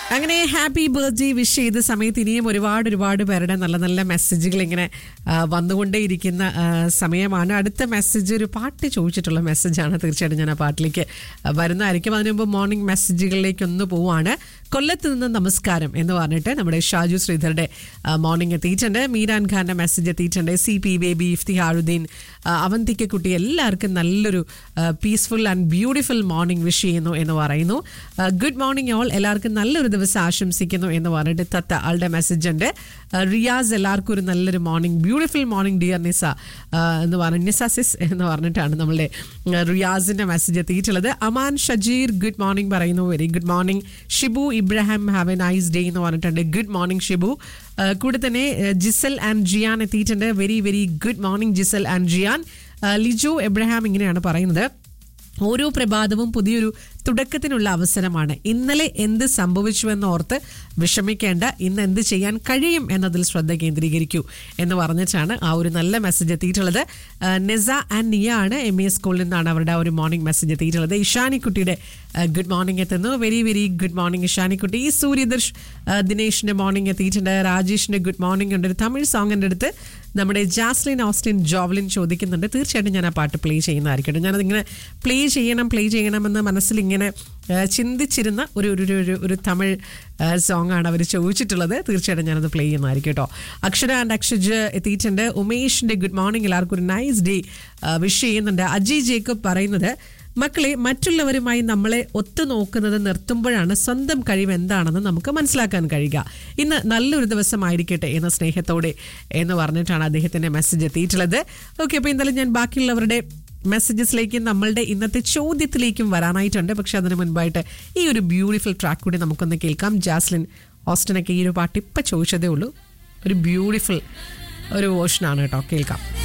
അങ്ങനെ happy birthday wish ചെയ്ത സമയത്ത് ഇനിയും ഒരുപാട് ഒരുപാട് പേരുടെ നല്ല നല്ല മെസ്സേജുകൾ ഇങ്ങനെ ആ, വന്നുകൊണ്ടേയിരിക്കുന്ന ആ, സമയമാണ് അടുത്ത മെസ്സേജ് ഒരു പാട്ട് ചോദിച്ചിട്ടുള്ള മെസ്സേജാണ് തീർച്ചയായിട്ടും ഞാൻ ആ പാട്ടിലേക്ക് ആ, വരുന്നതായിരിക്കും അതിനു മുമ്പ് മോർണിംഗ് മെസ്സേജുകളിലേക്ക് ഒന്ന് പോവാണ് കൊല്ലത്ത് നിന്ന് നമസ്കാരം എന്ന് പറഞ്ഞിട്ട് നമ്മുടെ ഷാജു ശ്രീധറുടെ മോർണിംഗ് എത്തിയിട്ടുണ്ട് മീരാൻ ഖാന്റെ മെസ്സേജ് എത്തിയിട്ടുണ്ട് സി പി ബേബി ഇഫ്തിഹാറുദ്ദീൻ ആ, അവന്തിക്ക കുട്ടി എല്ലാവർക്കും നല്ലൊരു peaceful and beautiful morning wish ചെയ്യുന്നു എന്ന് പറയുന്നു ഗുഡ് മോർണിംഗ് ഓൾ എല്ലാവർക്കും നല്ലൊരു ദിവസം ആശംസിക്കുന്നു എന്ന് പറഞ്ഞിട്ട് തത്ത ആളുടെ മെസ്സേജ് ഉണ്ട് ആ, റിയാസ് എല്ലാവർക്കും ഒരു നല്ലൊരു morning beautiful morning dear Nisa ആ, എന്ന് പറഞ്ഞു നിസ സിസ് എന്ന് പറഞ്ഞിട്ടാണ് നമ്മളുടെ ആ, റിയാസിന്റെ മെസ്സേജ് എത്തിയിട്ടുള്ളത് അമാൻ ഷജീർ ഗുഡ് മോർണിംഗ് പറയുന്നു very good morning Shibu Ibrahim have a nice day എന്ന് പറഞ്ഞിട്ടുണ്ട് ഗുഡ് മോർണിംഗ് ഷിബു ആ, കൂടെ തന്നെ ആ, ജിസൽ ആൻഡ് ജിയാൻ എത്തിയിട്ടുണ്ട് very very good morning Jisal and Jiyan ആ, ലിജു എബ്രഹാം ഇങ്ങനെയാണ് പറയുന്നത് ഓരോ പ്രഭാതവും പുതിയൊരു തുടക്കത്തിനുള്ള അവസരമാണ് ഇന്നലെ എന്ത് സംഭവിച്ചുവെന്ന് ഓർത്ത് വിഷമിക്കേണ്ട ഇന്ന് എന്ത് ചെയ്യാൻ കഴിയും എന്നതിൽ ശ്രദ്ധ കേന്ദ്രീകരിക്കൂ എന്ന് പറഞ്ഞിട്ടാണ് ആ ഒരു നല്ല മെസ്സേജ് എത്തിയിട്ടുള്ളത് ആ, നെസ ആൻഡ് നിയ ആണ് എം എ സ്കൂളിൽ നിന്നാണ് അവരുടെ ആ ഒരു മോർണിംഗ് മെസ്സേജ് എത്തിയിട്ടുള്ളത് ഇഷാനിക്കുട്ടിയുടെ ഗുഡ് മോർണിംഗ് എത്തുന്നു വെരി വെരി ഗുഡ് മോർണിംഗ് ഇഷാനിക്കുട്ടി ഈ സൂര്യദർശ് ആ, ദിനേഷിന്റെ മോർണിംഗ് എത്തിയിട്ടുണ്ട് രാജേഷിന്റെ ഗുഡ് മോർണിംഗ് ഉണ്ട് ഒരു തമിഴ് സോങ്ങിന്റെ അടുത്ത് നമ്മുടെ ജാസ്ലിൻ ഓസ്റ്റിൻ ജോവലിൻ ചോദിക്കുന്നുണ്ട് തീർച്ചയായിട്ടും ഞാൻ ആ പാട്ട് പ്ലേ ചെയ്യുന്നതായിരിക്കട്ടെ ഞാനതിങ്ങനെ പ്ലേ ചെയ്യണം പ്ലേ ചെയ്യണമെന്ന് മനസ്സിൽ ഇങ്ങനെ ആ, ചിന്തിച്ചിരുന്ന ഒരു ഒരു ഒരു- ഒരു ഒരു തമിഴ് സോങ് ആണ് അവർ ചോദിച്ചിട്ടുള്ളത് തീർച്ചയായിട്ടും ഞാനത് പ്ലേ ചെയ്യുന്നതായിരിക്കും കേട്ടോ അക്ഷര ആൻഡ് അക്ഷജ് എത്തിയിട്ടുണ്ട് ഉമേഷിന്റെ ഗുഡ് മോർണിംഗ് എല്ലാവർക്കും ഒരു നൈസ് ഡേ വിഷ് ചെയ്യുന്നുണ്ട് അജയ് ജേക്കബ് പറയുന്നത് മക്കളെ മറ്റുള്ളവരുമായി നമ്മളെ ഒത്തുനോക്കുന്നത് നിർത്തുമ്പോഴാണ് സ്വന്തം കഴിവ് എന്താണെന്ന് നമുക്ക് മനസ്സിലാക്കാൻ കഴിയുക ഇന്ന് നല്ലൊരു ദിവസമായിരിക്കട്ടെ എന്ന സ്നേഹത്തോടെ എന്ന് പറഞ്ഞിട്ടാണ് അദ്ദേഹത്തിന്റെ മെസ്സേജ് എത്തിയിട്ടുള്ളത് ഓക്കെ അപ്പോൾ എന്തായാലും ഞാൻ ബാക്കിയുള്ളവരുടെ മെസ്സേജസിലേക്കും നമ്മളുടെ ഇന്നത്തെ ചോദ്യത്തിലേക്കും വരാനായിട്ടുണ്ട് പക്ഷെ അതിന് മുൻപായിട്ട് ഈ ഒരു ബ്യൂട്ടിഫുൾ ട്രാക്ക് കൂടി നമുക്കൊന്ന് കേൾക്കാം ജാസ്ലിൻ ഓസ്റ്റിനൊക്കെ ഈ ഒരു പാട്ട് ഇപ്പം ചോദിച്ചതേ ഉള്ളൂ ഒരു ബ്യൂട്ടിഫുൾ ഒരു വേർഷനാണ് കേട്ടോ കേൾക്കാം